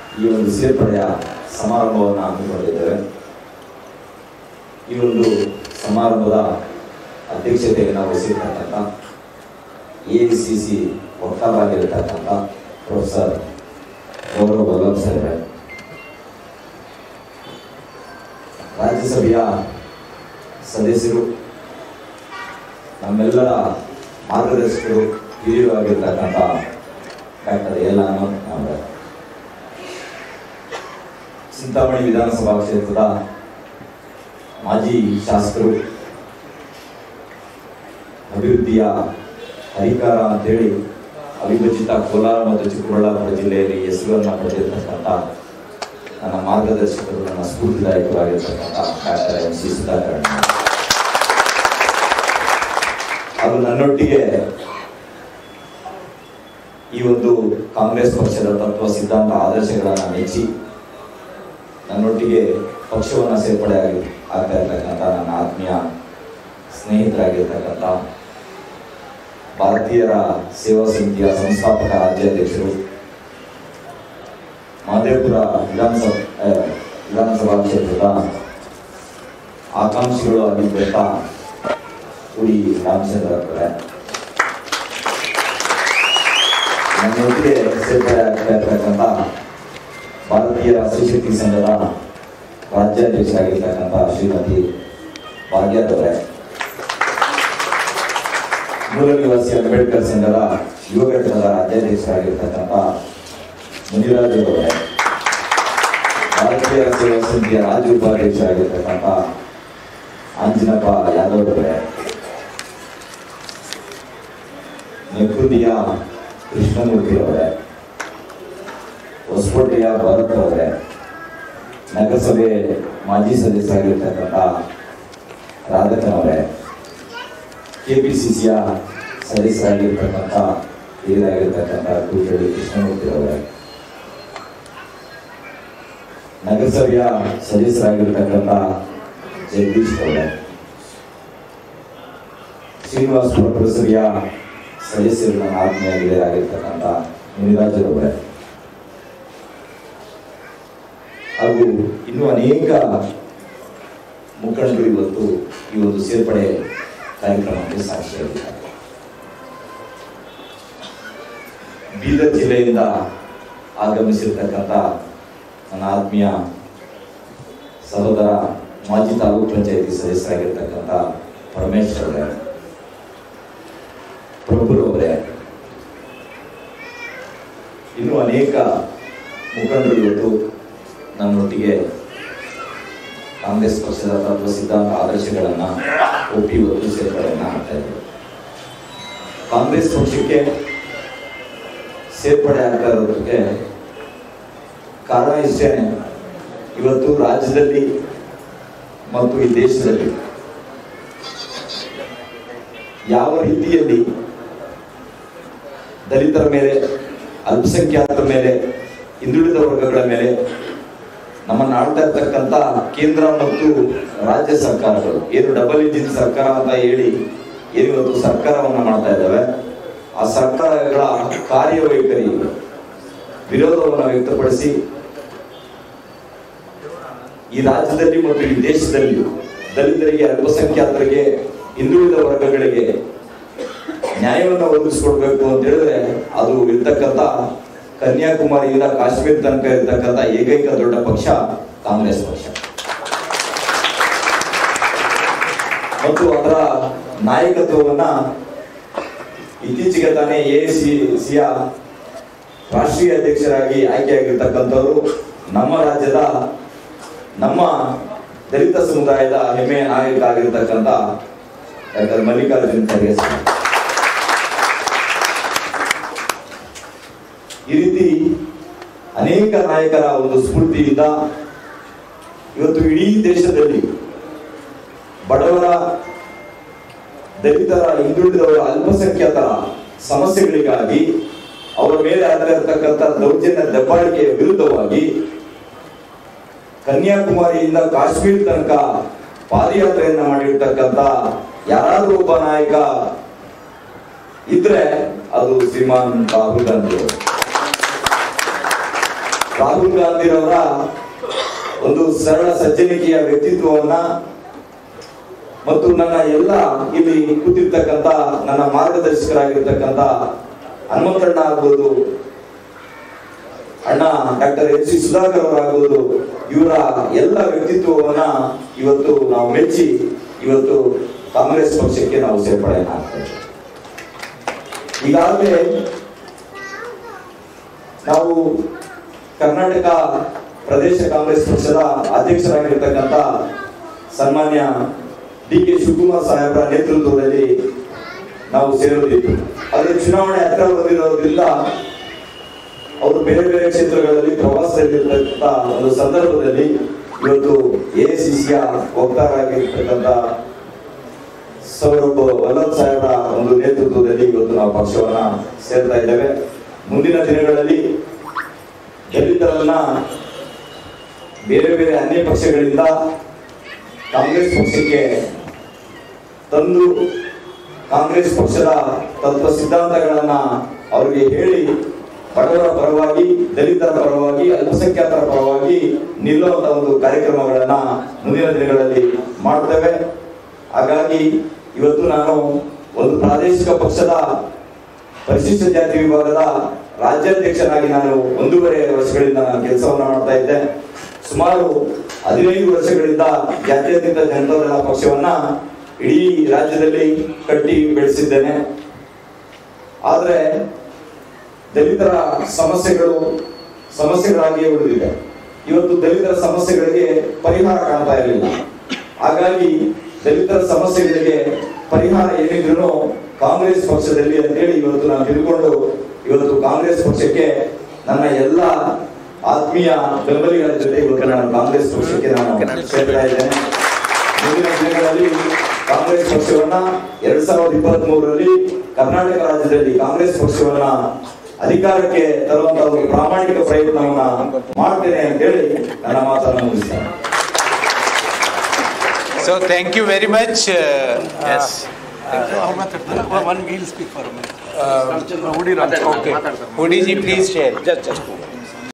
ಈ ಒಂದು ಸೇರ್ಪಡೆಯ ಸಮಾರಂಭವನ್ನು ಹಮ್ಮಿಕೊಂಡಿದ್ದೇವೆ ಈ ಒಂದು ಸಮಾರಂಭದ ಅಧ್ಯಕ್ಷತೆಯನ್ನು ವಹಿಸಿರ್ತಕ್ಕಂಥ ಎ ಐ ಸಿ ಸಿ ವಕ್ತಾರರಾಗಿರ್ತಕ್ಕಂಥ ಪ್ರೊಫೆಸರ್ ಗೌರವ್ ವಲ್ಲಭ್ ಸಾಹೇಬ್ರೆ ರಾಜ್ಯಸಭೆಯ ಸದಸ್ಯರು ನಮ್ಮೆಲ್ಲರ ಮಾರ್ಗದರ್ಶಕರು ಹಿರಿಯರು ಆಗಿರ್ತಕ್ಕಂಥ ಡಾಕ್ಟರ್ ಎಲ್ ಹನುಮಂತ್ ಅವರೇ ಚಿಂತಾಮಣಿ ವಿಧಾನಸಭಾ ಕ್ಷೇತ್ರದ ಮಾಜಿ ಶಾಸಕರು ಅಭಿವೃದ್ಧಿಯ ಹರಿಕಾರ ಅಂತೇಳಿ ಅವಿಭಜಿತ ಕೋಲಾರ ಮತ್ತು ಚಿಕ್ಕಬಳ್ಳಾಪುರ ಜಿಲ್ಲೆಯಲ್ಲಿ ಹೆಸರನ್ನು ಪಡೆದಿರ್ತಕ್ಕಂಥ ನನ್ನ ಮಾರ್ಗದರ್ಶಕರು ನನ್ನ ಸ್ಫೂರ್ತಿದಾಯಕರಾಗಿರ್ತಕ್ಕಂಥ ಡಾಕ್ಟರ್ ಎಂ ಸಿ ಸುಧಾಕರ್ ಹಾಗೂ ನನ್ನೊಟ್ಟಿಗೆ ಈ ಒಂದು ಕಾಂಗ್ರೆಸ್ ಪಕ್ಷದ ತತ್ವ ಸಿದ್ಧಾಂತ ಆದರ್ಶಗಳನ್ನು ಮೆಚ್ಚಿ ನನ್ನೊಟ್ಟಿಗೆ ಪಕ್ಷವನ್ನು ಸೇರ್ಪಡೆ ಆಗಿ ಆಗ್ತಾ ಇರ್ತಕ್ಕಂಥ ನನ್ನ ಆತ್ಮೀಯ ಸ್ನೇಹಿತರಾಗಿರ್ತಕ್ಕಂಥ ಭಾರತೀಯರ ಸೇವಾ ಸಮಿತಿಯ ಸಂಸ್ಥಾಪಕ ರಾಜ್ಯಾಧ್ಯಕ್ಷರು ಮಹದೇವಪುರ ವಿಧಾನಸಭಾ ಆ, ವಿಧಾನಸಭಾ ಕ್ಷೇತ್ರದ ಆಕಾಂಕ್ಷಿಗಳು ಆಗಿದ್ದಂಥ ಉಡಿ ರಾಮಚಂದ್ರ ಅವರೇ ನನ್ನೊಟ್ಟಿಗೆ ಸೇರ್ಪಡೆ ಆಗ್ತಾ ಇರ್ತಕ್ಕಂಥ ಭಾರತೀಯ ಸ್ತ್ರೀಶಕ್ತಿ ಸಂಘದ ರಾಜ್ಯಾಧ್ಯಕ್ಷರಾಗಿರ್ತಕ್ಕಂಥ ಶ್ರೀಮತಿ ಭಾಗ್ಯದವರೇ ಮೂಲ ನಿವಾಸಿ ಅಂಬೇಡ್ಕರ್ ಸಂಘದ ಯುವ ಘಟಕದ ರಾಜ್ಯಾಧ್ಯಕ್ಷರಾಗಿರ್ತಕ್ಕಂಥ ಮುನಿರಾಜ್ ಅವರೇ ಭಾರತೀಯ ಸೇವಾ ಸಮಿತಿಯ ರಾಜ್ಯ ಉಪಾಧ್ಯಕ್ಷರಾಗಿರ್ತಕ್ಕಂಥ ಆಂಜನಪ್ಪ ಯಾದವ್ ಅವರೇ ನೆಕ್ಕುದಿಯ ಕೃಷ್ಣಮೂರ್ತಿ ಅವರೇ ಹೊಸಕೋಟೆಯ ಭರತ್ ಅವರೇ ನಗರಸಭೆ ಮಾಜಿ ಸದಸ್ಯರಾಗಿರ್ತಕ್ಕಂಥ ರಾಧಕನ್ ಅವರೇ ಕೆಪಿಸಿಸಿಯ ಸದಸ್ಯರಾಗಿರ್ತಕ್ಕಂಥ ಹಿರಿಯರಾಗಿರ್ತಕ್ಕಂಥ ಕೂಟಳ್ಳಿ ಕೃಷ್ಣಮೂರ್ತಿ ಅವರೇ ನಗರಸಭೆಯ ಸದಸ್ಯರಾಗಿರ್ತಕ್ಕಂಥ ಜಗದೀಶ್ ಅವರೇ ಶ್ರೀನಿವಾಸ ಪುರಸಭೆಯ ಸದಸ್ಯರು ನನ್ನ ಆತ್ಮೀಯ ಗೆಳೆಯರಾಗಿರ್ತಕ್ಕಂಥ ಮುನಿರಾಜರವರೇ ಹಾಗೂ ಇನ್ನೂ ಅನೇಕ ಮುಖಂಡರು ಇವತ್ತು ಈ ಒಂದು ಸೇರ್ಪಡೆ ಕಾರ್ಯಕ್ರಮಕ್ಕೆ ಸಾಕ್ಷಿಯಾಗಿದ್ದಾರೆ ಬೀದರ್ ಜಿಲ್ಲೆಯಿಂದ ಆಗಮಿಸಿರ್ತಕ್ಕಂಥ ನನ್ನ ಆತ್ಮೀಯ ಸಹೋದರ ಮಾಜಿ ತಾಲೂಕು ಪಂಚಾಯತಿ ಸದಸ್ಯರಾಗಿರ್ತಕ್ಕಂಥ ಪರಮೇಶ್ವರ್ ಅವರೇ ಪ್ರಭುರು ಅವರೇ ಇನ್ನೂ ಅನೇಕ ಮುಖಂಡರು ಇವತ್ತು ನನ್ನೊಟ್ಟಿಗೆ ಕಾಂಗ್ರೆಸ್ ಪಕ್ಷದ ತತ್ವ ಸಿದ್ಧಾಂತ ಆದರ್ಶಗಳನ್ನು ಒಪ್ಪಿ ಇವತ್ತು ಸೇರ್ಪಡೆಯನ್ನು ಮಾಡ್ತಾ ಇದ್ದಾರೆ ಕಾಂಗ್ರೆಸ್ ಪಕ್ಷಕ್ಕೆ ಸೇರ್ಪಡೆ ಆಗ್ತಾ ಇರೋದಕ್ಕೆ ಕಾರಣ ಇಷ್ಟೇ ಇವತ್ತು ರಾಜ್ಯದಲ್ಲಿ ಮತ್ತು ಈ ದೇಶದಲ್ಲಿ ಯಾವ ರೀತಿಯಲ್ಲಿ ದಲಿತರ ಮೇಲೆ ಅಲ್ಪಸಂಖ್ಯಾತರ ಮೇಲೆ ಹಿಂದುಳಿದ ವರ್ಗಗಳ ಮೇಲೆ ನಮ್ಮನ್ನು ಆಳ್ತಾ ಇರ್ತಕ್ಕಂಥ ಕೇಂದ್ರ ಮತ್ತು ರಾಜ್ಯ ಸರ್ಕಾರಗಳು ಏನು ಡಬಲ್ ಇಂಜಿನ್ ಸರ್ಕಾರ ಅಂತ ಹೇಳಿ ಏನು ಇವತ್ತು ಸರ್ಕಾರವನ್ನು ಮಾಡ್ತಾ ಇದ್ದಾವೆ ಆ ಸರ್ಕಾರಗಳ ಕಾರ್ಯವೈಖರಿ ವಿರೋಧವನ್ನು ವ್ಯಕ್ತಪಡಿಸಿ ಈ ರಾಜ್ಯದಲ್ಲಿ ಮತ್ತು ಈ ದೇಶದಲ್ಲಿ ದಲಿತರಿಗೆ ಅಲ್ಪಸಂಖ್ಯಾತರಿಗೆ ಹಿಂದುಳಿದ ವರ್ಗಗಳಿಗೆ ನ್ಯಾಯವನ್ನು ಒದಗಿಸ್ಕೊಡ್ಬೇಕು ಅಂತ ಹೇಳಿದ್ರೆ ಅದು ಇರ್ತಕ್ಕಂಥ ಕನ್ಯಾಕುಮಾರಿಯಿಂದ ಕಾಶ್ಮೀರ ತನಕ ಇರ್ತಕ್ಕಂಥ ಏಕೈಕ ದೊಡ್ಡ ಪಕ್ಷ ಕಾಂಗ್ರೆಸ್ ಪಕ್ಷ ಮತ್ತು ಅದರ ನಾಯಕತ್ವವನ್ನ ಇತ್ತೀಚೆಗೆ ತಾನೇ ಎ ಸಿ ಸಿಯ ರಾಷ್ಟ್ರೀಯ ಅಧ್ಯಕ್ಷರಾಗಿ ಆಯ್ಕೆಯಾಗಿರ್ತಕ್ಕಂಥವರು ನಮ್ಮ ರಾಜ್ಯದ ನಮ್ಮ ದಲಿತ ಸಮುದಾಯದ ಹೆಮ್ಮೆಯ ನಾಯಕ ಆಗಿರ್ತಕ್ಕಂಥ ಡಾಕ್ಟರ್ ಮಲ್ಲಿಕಾರ್ಜುನ್ ಖರ್ಗೆ ಸರ್. ಈ ರೀತಿ ಅನೇಕ ನಾಯಕರ ಒಂದು ಸ್ಫೂರ್ತಿಯಿಂದ ಇವತ್ತು ಇಡೀ ದೇಶದಲ್ಲಿ ಬಡವರ ದಲಿತರ ಹಿಂದುಳಿದವರ ಅಲ್ಪಸಂಖ್ಯಾತರ ಸಮಸ್ಯೆಗಳಿಗಾಗಿ ಅವರ ಮೇಲೆ ಆಗಿರತಕ್ಕಂಥ ದೌರ್ಜನ್ಯ ದಬ್ಬಾಳಿಕೆಯ ವಿರುದ್ಧವಾಗಿ ಕನ್ಯಾಕುಮಾರಿಯಿಂದ ಕಾಶ್ಮೀರ ತನಕ ಪಾದಯಾತ್ರೆಯನ್ನ ಮಾಡಿರ್ತಕ್ಕಂಥ ಯಾರಾದ್ರೂ ಒಬ್ಬ ನಾಯಕ ಇದ್ರೆ ಅದು ಶ್ರೀಮಾನ್ ರಾಹುಲ್ ಗಾಂಧಿ ಅವರು ರಾಹುಲ್ ಗಾಂಧಿರವರ ಒಂದು ಸರಳ ಸಜ್ಜನಿಕೆಯ ವ್ಯಕ್ತಿತ್ವವನ್ನ ಮತ್ತು ನನ್ನ ಎಲ್ಲ ಇಲ್ಲಿ ಕೂತಿರ್ತಕ್ಕಂಥ ನನ್ನ ಮಾರ್ಗದರ್ಶಕರಾಗಿರ್ತಕ್ಕಂಥ ಹನುಮಂತಣ್ಣ ಆಗ್ಬೋದು ಅಣ್ಣ ಡಾಕ್ಟರ್ ಎಚ್ ಸಿ ಸುಧಾಕರ್ ಅವರಾಗ್ಬೋದು ಇವರ ಎಲ್ಲ ವ್ಯಕ್ತಿತ್ವವನ್ನ ಇವತ್ತು ನಾವು ಮೆಚ್ಚಿ ಇವತ್ತು ಕಾಂಗ್ರೆಸ್ ಪಕ್ಷಕ್ಕೆ ನಾವು ಸೇರ್ಪಡೆ ಮಾಡ್ತೇವೆ ಈಗಾಗಲೇ ನಾವು ಕರ್ನಾಟಕ ಪ್ರದೇಶ ಕಾಂಗ್ರೆಸ್ ಪಕ್ಷದ ಅಧ್ಯಕ್ಷರಾಗಿರ್ತಕ್ಕಂಥ ಸನ್ಮಾನ್ಯ ಡಿ ಕೆ ಶಿವಕುಮಾರ್ ಸಾಹೇಬರ ನೇತೃತ್ವದಲ್ಲಿ ನಾವು ಸೇರೋದಿತ್ತು ಆದರೆ ಚುನಾವಣೆ ಹತ್ರ ಬಂದಿರೋದ್ರಿಂದ ಅವರು ಬೇರೆ ಬೇರೆ ಕ್ಷೇತ್ರಗಳಲ್ಲಿ ಪ್ರವಾಸದಲ್ಲಿರ್ತಕ್ಕಂಥ ಒಂದು ಸಂದರ್ಭದಲ್ಲಿ ಇವತ್ತು ಎಸಿಸಿಯ ವಕ್ತಾರರಾಗಿರ್ತಕ್ಕಂಥ ಸೌರಭ್ ವಲ್ಲಭ್ ಸಾಹೇಬರ ಒಂದು ನೇತೃತ್ವದಲ್ಲಿ ಇವತ್ತು ನಾವು ಪಕ್ಷವನ್ನ ಸೇರ್ತಾ ಇದ್ದೇವೆ ಮುಂದಿನ ದಿನಗಳಲ್ಲಿ ದಲಿತರನ್ನ ಬೇರೆ ಬೇರೆ ಅನ್ಯ ಪಕ್ಷಗಳಿಂದ ಕಾಂಗ್ರೆಸ್ ಪಕ್ಷಕ್ಕೆ ತಂದು ಕಾಂಗ್ರೆಸ್ ಪಕ್ಷದ ತತ್ವ ಸಿದ್ಧಾಂತಗಳನ್ನ ಅವರಿಗೆ ಹೇಳಿ ಬಡವರ ಪರವಾಗಿ ದಲಿತರ ಪರವಾಗಿ ಅಲ್ಪಸಂಖ್ಯಾತರ ಪರವಾಗಿ ನಿಲ್ಲುವಂತ ಒಂದು ಕಾರ್ಯಕ್ರಮಗಳನ್ನ ಮುಂದಿನ ದಿನಗಳಲ್ಲಿ ಮಾಡ್ತೇವೆ ಹಾಗಾಗಿ ಇವತ್ತು ನಾನು ಒಂದು ಪ್ರಾದೇಶಿಕ ಪಕ್ಷದ ಪರಿಶಿಷ್ಟ ಜಾತಿ ವಿಭಾಗದ ರಾಜ್ಯಾಧ್ಯಕ್ಷನಾಗಿ ನಾನು ಒಂದೂವರೆ ವರ್ಷಗಳಿಂದ ನಾನು ಕೆಲಸವನ್ನ ಮಾಡ್ತಾ ಇದ್ದೆ ಸುಮಾರು ಹದಿನೈದು ವರ್ಷಗಳಿಂದ ಜಾತ್ಯತೀತ ಜನತಾದಳ ಪಕ್ಷವನ್ನ ಇಡೀ ರಾಜ್ಯದಲ್ಲಿ ಕಟ್ಟಿ ಬೆಳೆಸಿದ್ದೇನೆ ಆದ್ರೆ ದಲಿತರ ಸಮಸ್ಯೆಗಳು ಸಮಸ್ಯೆಗಳಾಗಿಯೇ ಉಳಿದಿದೆ ಇವತ್ತು ದಲಿತರ ಸಮಸ್ಯೆಗಳಿಗೆ ಪರಿಹಾರ ಕಾಣ್ತಾ ಇರಲಿಲ್ಲ ಹಾಗಾಗಿ ದಲಿತರ ಸಮಸ್ಯೆಗಳಿಗೆ ಪರಿಹಾರ ಏನಿದ್ರು ಕಾಂಗ್ರೆಸ್ ಪಕ್ಷದಲ್ಲಿ ಅಂತೇಳಿ ಇವತ್ತು ನಾನು ತಿಳ್ಕೊಂಡು ಇವತ್ತು ಕಾಂಗ್ರೆಸ್ ಪಕ್ಷಕ್ಕೆ ನನ್ನ ಎಲ್ಲ ಆತ್ಮೀಯ ಬೆಂಬಲಿಗರ ಜೊತೆ ಇವತ್ತು ನಾನು ಕಾಂಗ್ರೆಸ್ ಪಕ್ಷಕ್ಕೆ ನಾನು ಸೇರ್ತಾ ಇದ್ದೇನೆ ಮುಂದಿನ ದಿನಗಳಲ್ಲಿ ಕಾಂಗ್ರೆಸ್ ಪಕ್ಷವನ್ನ ಎರಡ್ ಸಾವಿರದ ಇಪ್ಪತ್ತ್ ಮೂರರಲ್ಲಿ ಕರ್ನಾಟಕ ರಾಜ್ಯದಲ್ಲಿ ಕಾಂಗ್ರೆಸ್ ಪಕ್ಷವನ್ನ ಅಧಿಕಾರಕ್ಕೆ ತರುವಂತಹ ಒಂದು ಪ್ರಾಮಾಣಿಕ ಪ್ರಯತ್ನವನ್ನ ಮಾಡ್ತೇನೆ ಅಂತೇಳಿ ನನ್ನ ಮಾತನ್ನು ಮುಗಿಸ್ತೇನೆ So thank you very much. Uh, yes. One will speak for a minute. Okay. Odiji, please share. Just, just.